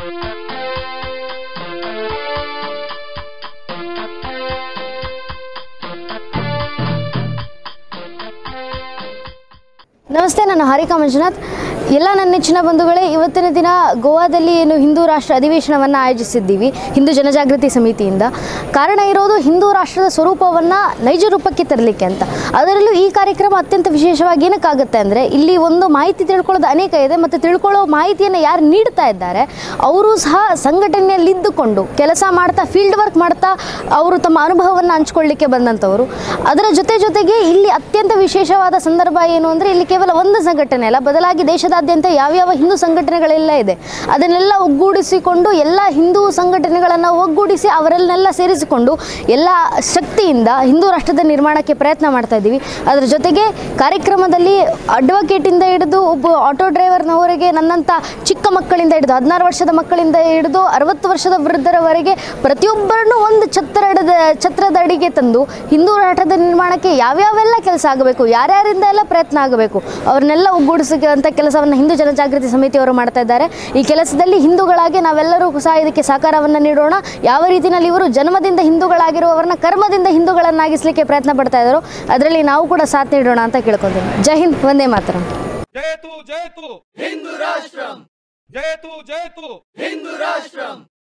ನಮಸ್ತೆ ನಾನು ಹಾರಿಕಾ ಮಂಜುನಾಥ್ ಎಲ್ಲ ನನ್ನ ನೆಚ್ಚಿನ ಬಂಧುಗಳೇ ಇವತ್ತಿನ ದಿನ ಗೋವಾದಲ್ಲಿ ಏನು ಹಿಂದೂ ರಾಷ್ಟ್ರ ಅಧಿವೇಶನವನ್ನು ಆಯೋಜಿಸಿದ್ದೀವಿ ಹಿಂದೂ ಜನಜಾಗೃತಿ ಸಮಿತಿಯಿಂದ ಕಾರಣ ಇರೋದು ಹಿಂದೂ ರಾಷ್ಟ್ರದ ಸ್ವರೂಪವನ್ನು ನೈಜ ರೂಪಕ್ಕೆ ತರಲಿಕ್ಕೆ ಅಂತ ಅದರಲ್ಲೂ ಈ ಕಾರ್ಯಕ್ರಮ ಅತ್ಯಂತ ವಿಶೇಷವಾಗಿ ಏನಕ್ಕಾಗುತ್ತೆ ಅಂದರೆ ಇಲ್ಲಿ ಒಂದು ಮಾಹಿತಿ ತಿಳ್ಕೊಳ್ಳೋದು ಅನೇಕ ಇದೆ ಮತ್ತು ತಿಳ್ಕೊಳ್ಳೋ ಮಾಹಿತಿಯನ್ನು ಯಾರು ನೀಡ್ತಾ ಇದ್ದಾರೆ ಅವರು ಸಹ ಸಂಘಟನೆಯಲ್ಲಿದ್ದುಕೊಂಡು ಕೆಲಸ ಮಾಡ್ತಾ ಫೀಲ್ಡ್ ವರ್ಕ್ ಮಾಡ್ತಾ ಅವರು ತಮ್ಮ ಅನುಭವವನ್ನು ಹಂಚ್ಕೊಳ್ಳಿಕ್ಕೆ ಬಂದಂಥವರು ಅದರ ಜೊತೆ ಜೊತೆಗೆ ಇಲ್ಲಿ ಅತ್ಯಂತ ವಿಶೇಷವಾದ ಸಂದರ್ಭ ಏನು ಅಂದರೆ ಇಲ್ಲಿ ಕೇವಲ ಒಂದು ಸಂಘಟನೆ ಅಲ್ಲ ಬದಲಾಗಿ ದೇಶದಾದ್ಯಂತ ಯಾವ್ಯಾವ ಹಿಂದೂ ಸಂಘಟನೆಗಳೆಲ್ಲ ಇದೆ ಅದನ್ನೆಲ್ಲ ಒಗ್ಗೂಡಿಸಿಕೊಂಡು ಎಲ್ಲ ಹಿಂದೂ ಸಂಘಟನೆಗಳನ್ನು ಒಗ್ಗೂಡಿಸಿ ಅವರನ್ನೆಲ್ಲ ಸೇರಿಸಿಕೊಂಡು ಎಲ್ಲ ಶಕ್ತಿಯಿಂದ ಹಿಂದೂ ರಾಷ್ಟ್ರದ ನಿರ್ಮಾಣಕ್ಕೆ ಪ್ರಯತ್ನ ಮಾಡ್ತಾ ಇದ್ದೀವಿ ಅದರ ಜೊತೆಗೆ ಕಾರ್ಯಕ್ರಮದಲ್ಲಿ ಅಡ್ವೊಕೇಟಿಂದ ಹಿಡಿದು ಒಬ್ಬ ಆಟೋ ಡ್ರೈವರ್ನವರೆಗೆ ನನ್ನಂಥ ಚಿಕ್ಕ ಮಕ್ಕಳಿಂದ ಹಿಡಿದು ಹದಿನಾರು ವರ್ಷದ ಮಕ್ಕಳಿಂದ ಹಿಡಿದು ಅರವತ್ತು ವರ್ಷದ ವೃದ್ಧರವರೆಗೆ ಪ್ರತಿಯೊಬ್ಬರನ್ನು ಒಂದು ಛತ್ರದ ಛತ್ರದ ಅಡಿಗೆ ತಂದು ಹಿಂದೂ ರಾಷ್ಟ್ರದ ನಿರ್ಮಾಣಕ್ಕೆ ಯಾವ್ಯಾವೆಲ್ಲ ಕೆಲಸ ಆಗಬೇಕು ಯಾರ್ಯಾರಿಂದ ಎಲ್ಲ ಪ್ರಯತ್ನ ಆಗಬೇಕು ಅವ್ರನ್ನೆಲ್ಲ ಒಗ್ಗೂಡಿಸುವಂಥ ಕೆಲಸವನ್ನು ಹಿಂದೂ ಜನಜಾಗೃತಿ ಸಮಿತಿಯವರು ಮಾಡ್ತಾ ಇದ್ದಾರೆ ಈ ಕೆಲಸದಲ್ಲಿ ಹಿಂದೂಗಳಾಗಿ ನಾವೆಲ್ಲರೂ ಸಹ ಇದಕ್ಕೆ ಸಹಕಾರವನ್ನು ನೀಡೋಣ ಯಾವ ರೀತಿಯಲ್ಲಿ ಇವರು ಜನ್ಮದಿಂದ ಹಿಂದೂಗಳಾಗಿರುವವರನ್ನ ಕರ್ಮದಿಂದ ಹಿಂದೂಗಳನ್ನಾಗಿಸಲಿಕ್ಕೆ ಪ್ರಯತ್ನ ಪಡ್ತಾ ಇದ್ದಾರೋ ಅದರಲ್ಲಿ ನಾವು ಕೂಡ ಸಾಥ್ ನೀಡೋಣ ಅಂತ ಕೇಳ್ಕೊತೀನಿ ಜೈ ಹಿಂದ್ ವಂದೇ ಮಾತರಂ ಜಯತು ಜಯತು ಹಿಂದೂ ರಾಷ್ಟ್ರಂ ಜಯತು ಜಯತು ಹಿಂದೂ ರಾಷ್ಟ್ರಂ